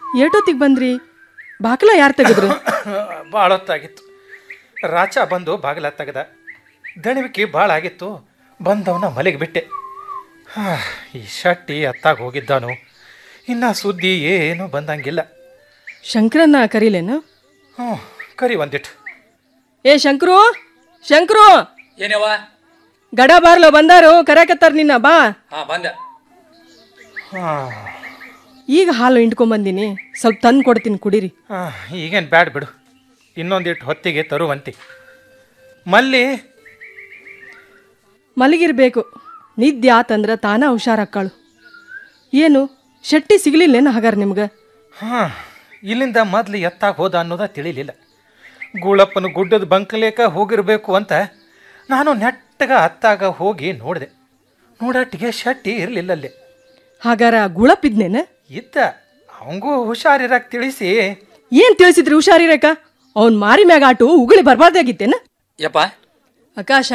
ಏಟೊತ್ತಿಗೆ ಬಂದ್ರಿ ಬಾಕ್ಲ ಯಾರು ತೆಗೆದ್ರು ಭಾಳ ಹೊತ್ತಾಗಿತ್ತು ರಾಚ ಬಂದು ಬಾಗಿಲ ತೆಗೆದ ದಣಿವಿಕೆ ಭಾಳ ಆಗಿತ್ತು ಬಂದವನ ಮಲೆಗೆ ಬಿಟ್ಟೆ ಹಾ, ಈ ಶಟ್ಟಿ ಅತ್ತಾಗ ಹೋಗಿದ್ದಾನು ಇನ್ನು ಸುದ್ದಿ ಏನೂ ಬಂದಂಗಿಲ್ಲ ಶಂಕರನ್ನ ಕರೀಲೇನು ಹ್ಞೂ ಕರಿ ಒಂದಿಟ್ಟು ಏ ಶಂಕ್ರು ಶಂಕ್ರು ಏನವ್ವ ಗಡ ಬಾರ್ಲೋ ಬಂದಾರು ಕರ್ಯಾಕತ್ತಾರ ನಿನ್ನ ಬಾ ಹಾ ಬಂದೆ ಹಾಂ ಈಗ ಹಾಲು ಹಿಂಡ್ಕೊಂಬಂದಿನಿ ಸ್ವಲ್ಪ ತಂದು ಕೊಡ್ತೀನಿ ಕುಡೀರಿ ಹಾಂ ಈಗೇನು ಬ್ಯಾಡ್ ಬಿಡು ಇನ್ನೊಂದಿಟ್ಟು ಹೊತ್ತಿಗೆ ತರುವಂತಿ ಮಲ್ಲಿ ಮಲಗಿರ್ಬೇಕು ನಿದ್ದೆ ಆತಂದ್ರ ತಾನ ಹುಷಾರಾಕ್ಕಾಳು ಏನು ಶೆಟ್ಟಿ ಸಿಗ್ಲಿಲ್ಲೇನು ಹಾಗಾರ ನಿಮ್ಗೆ ಹಾಂ ಇಲ್ಲಿಂದ ಮೊದಲು ಎತ್ತಾಗ ಹೋದ ಅನ್ನೋದ ತಿಳಿಲಿಲ್ಲ ಗೂಳಪ್ಪನ ಗುಡ್ಡದ ಬಂಕಲೇಕ ಹೋಗಿರಬೇಕು ಅಂತ ನಾನು ನೆಟ್ಟಗ ಅತ್ತಾಗ ಹೋಗಿ ನೋಡಿದೆ ನೋಡಟ್ಟಿಗೆ ಶಟ್ಟಿ ಇರಲಿಲ್ಲ ಅಲ್ಲಿ ಹಾಗಾರ ಗುಳಪಿದ್ನೇನ ಇದ್ದ ಅವಂಗೂ ಹುಷಾರಿರಾಕ್ ತಿಳಿಸಿ ಏನ್ ತಿಳಿಸಿದ್ರಿ ಹುಷಾರಿರೇಕ ಅವ್ನ್ ಮಾರಿ ಮ್ಯಾಗ ಆಟು ಉಗುಳಿ ಬರ್ಬಾರ್ದಾಗಿತ್ತೇನ ಯಪ್ಪ ಆಕಾಶ